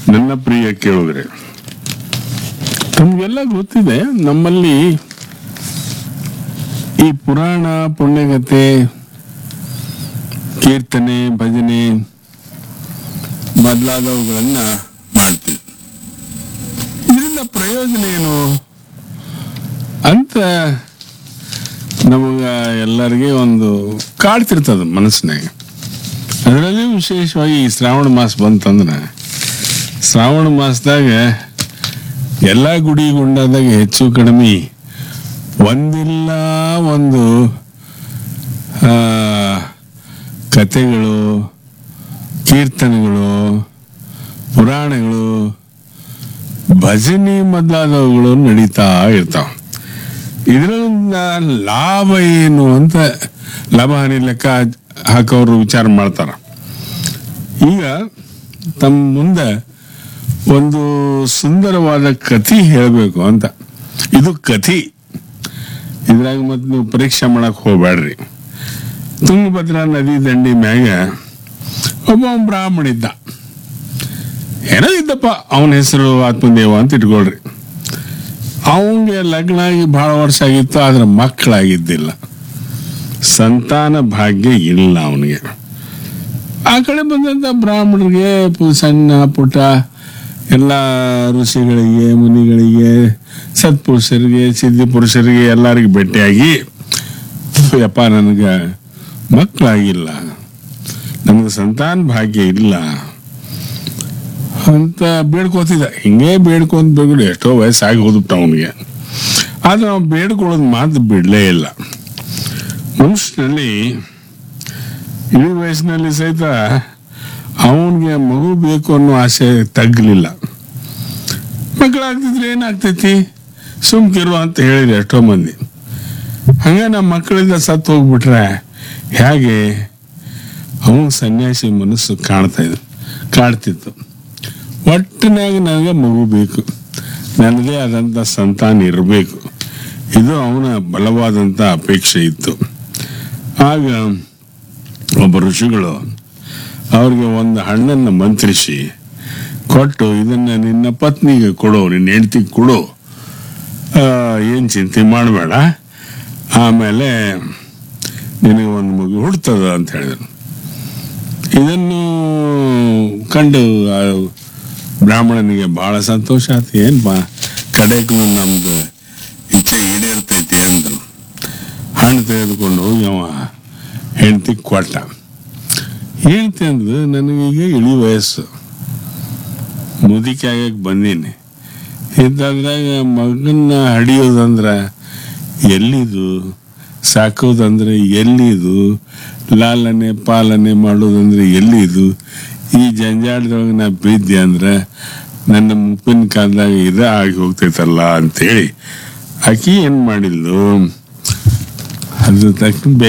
ನನ್ನ ಪ್ರಿಯ ಕೇಳಿದ್ರೆ ತಮಗೆಲ್ಲ ಗೊತ್ತಿದೆ ನಮ್ಮಲ್ಲಿ ಈ ಪುರಾಣ ಪುಣ್ಯಗತೆ ಕೀರ್ತನೆ ಭಜನೆ ಮೊದಲಾದವುಗಳನ್ನ ಮಾಡ್ತೀವಿ ಇದರಿಂದ ಪ್ರಯೋಜನ ಏನು ಅಂತ ನಮಗ ಎಲ್ಲರಿಗೆ ಒಂದು ಕಾಡ್ತಿರ್ತದ ಮನಸ್ಸಿನಾಗ ಅದರಲ್ಲಿ ವಿಶೇಷವಾಗಿ ಈ ಶ್ರಾವಣ ಮಾಸ ಬಂತಂದ್ರೆ ಶ್ರಾವಣ ಮಾಸದಾಗ ಎಲ್ಲ ಗುಡಿ ಗುಂಡಾದಾಗ ಹೆಚ್ಚು ಕಡಿಮೆ ಒಂದಿಲ್ಲ ಒಂದು ಆ, ಕಥೆಗಳು ಕೀರ್ತನೆಗಳು ಪುರಾಣಗಳು ಭಜನೆ ಮೊದಲಾದವುಗಳು ನಡೀತಾ ಇರ್ತಾವ ಇದರಿಂದ ಲಾಭ ಏನು ಅಂತ ಲಾಭ ಹಾನಿ ಲೆಕ್ಕ ಹಾಕೋರು ವಿಚಾರ ಮಾಡ್ತಾರ ಈಗ ತಮ್ಮ ಮುಂದೆ ಒಂದು ಸುಂದರವಾದ ಕಥೆ ಹೇಳಬೇಕು ಅಂತ ಇದು ಕಥೆ ಇದ್ರಾಗ ಮತ್ತೆ ನೀವು ಪರೀಕ್ಷೆ ಮಾಡಕ್ ಹೋಗ್ಬೇಡ್ರಿ ತುಂಗಭದ್ರಾ ನದಿ ದಂಡಿ ಮ್ಯಾಗ ಒಬ್ಬ ಬ್ರಾಹ್ಮಣ ಇದ್ದ ಏನೋ ಇದ್ದಪ್ಪ ಅವನ ಹೆಸರು ಆತ್ಮದೇವ ಅಂತ ಇಟ್ಕೊಳ್ರಿ ಅವನಿಗೆ ಲಗ್ನ ಆಗಿ ಬಹಳ ವರ್ಷ ಆಗಿತ್ತು ಆದ್ರೆ ಮಕ್ಕಳಾಗಿದ್ದಿಲ್ಲ ಸಂತಾನ ಭಾಗ್ಯ ಇಲ್ಲ ಅವನಿಗೆ ಆ ಕಡೆ ಬಂದಂತ ಬ್ರಾಹ್ಮಣರಿಗೆ ಪು- ಸಣ್ಣ ಪುಟ್ಟ ಎಲ್ಲ ಋಷಿಗಳಿಗೆ ಮುನಿಗಳಿಗೆ ಸತ್ಪುರುಷರಿಗೆ ಸಿದ್ಧಿ ಪುರುಷರಿಗೆ ಎಲ್ಲರಿಗೆ ಭೇಟಿಯಾಗಿ ಯಪ್ಪ ನನಗೆ ಮಕ್ಕಳಾಗಿಲ್ಲ ನಮಗೆ ಸಂತಾನ ಭಾಗ್ಯ ಇಲ್ಲ ಅಂತ ಬೇಡ್ಕೋತಿದ್ದ ಹಿಂಗೆ ಬೇಡ್ಕೊಂತ ಬೇಡ ಎಷ್ಟೋ ವಯಸ್ಸಾಗಿ ಹೋದ್ಬಿಟ್ಟ ಅವನಿಗೆ ಆದ್ರೆ ನಾವು ಬೇಡ್ಕೊಳ್ಳೋದು ಮಾತು ಬಿಡಲೇ ಇಲ್ಲ ಮನುಷ್ಯನಲ್ಲಿ ಇಳಿ ವಯಸ್ಸಿನಲ್ಲಿ ಸಹಿತ ಅವನಿಗೆ ಮಗು ಬೇಕು ಅನ್ನೋ ಆಸೆ ತಗ್ಲಿಲ್ಲ ಮಕ್ಕಳಾಗ್ತಿದ್ರೆ ಏನಾಗ್ತೈತಿ ಸುಮ್ಕಿರು ಅಂತ ಹೇಳಿದ್ರು ಎಷ್ಟೋ ಮಂದಿ ಹಂಗ ನಮ್ಮ ಮಕ್ಕಳಿಂದ ಸತ್ತು ಹೋಗ್ಬಿಟ್ರೆ ಹೇಗೆ ಅವನು ಸನ್ಯಾಸಿ ಮನಸ್ಸು ಕಾಣ್ತಾ ಇದ್ದು ಕಾಡ್ತಿತ್ತು ಒಟ್ಟಿನಾಗ ನನಗೆ ಮಗು ಬೇಕು ನನಗೆ ಆದಂಥ ಸಂತಾನ ಇರಬೇಕು ಇದು ಅವನ ಬಲವಾದಂಥ ಅಪೇಕ್ಷೆ ಇತ್ತು ಆಗ ಒಬ್ಬ ಋಷಿಗಳು ಅವ್ರಿಗೆ ಒಂದು ಹಣ್ಣನ್ನು ಮಂತ್ರಿಸಿ ಕೊಟ್ಟು ಇದನ್ನ ನಿನ್ನ ಪತ್ನಿಗೆ ಕೊಡು ನಿನ್ನ ಹೆಂಡತಿಗೆ ಕೊಡು ಏನು ಚಿಂತೆ ಮಾಡಬೇಡ ಆಮೇಲೆ ನಿನಗೆ ಒಂದು ಮಗು ಹುಡ್ತದ ಅಂತ ಹೇಳಿದರು ಇದನ್ನು ಕಂಡು ಆ ಬ್ರಾಹ್ಮಣನಿಗೆ ಬಹಳ ಸಂತೋಷ ಆಯ್ತು ಏನು ಬಾ ಕಡೆಗೂ ನಮ್ದು ಇಚ್ಛೆ ಈಡೇರ್ತೈತಿ ಅಂದರು ಹಣ್ಣು ತೆಗೆದುಕೊಂಡು ಹೋಗಿ ಅವ ಹೆಂಡತಿ ಕೊಟ್ಟ ಹೆಂಡತಿ ಅಂದ್ರು ನನಗೀಗ ಇಳಿ ವಯಸ್ಸು ಮುದುಕಿ ಆಗಕ್ಕೆ ಬಂದೀನಿ ಇಂಥದ್ರಾಗ ಮಗನ್ನ ಹಡಿಯೋದಂದ್ರ ಎಲ್ಲಿದು ಸಾಕೋದಂದ್ರೆ ಎಲ್ಲಿದು ಲಾಲನೆ ಪಾಲನೆ ಮಾಡೋದಂದ್ರೆ ಎಲ್ಲಿದು ಈ ಜಂಜಾಟದೊಳಗೆ ನಾ ಬಿದ್ದೆ ಅಂದ್ರೆ ನನ್ನ ಮುಪ್ಪಿನ ಕಾಲದಾಗ ಇದ ಆಗಿ ಹೋಗ್ತೈತಲ್ಲ ಅಂತೇಳಿ ಆಕಿ ಏನು ಮಾಡಿದ್ಲು ಅದು ತಕ್ಕ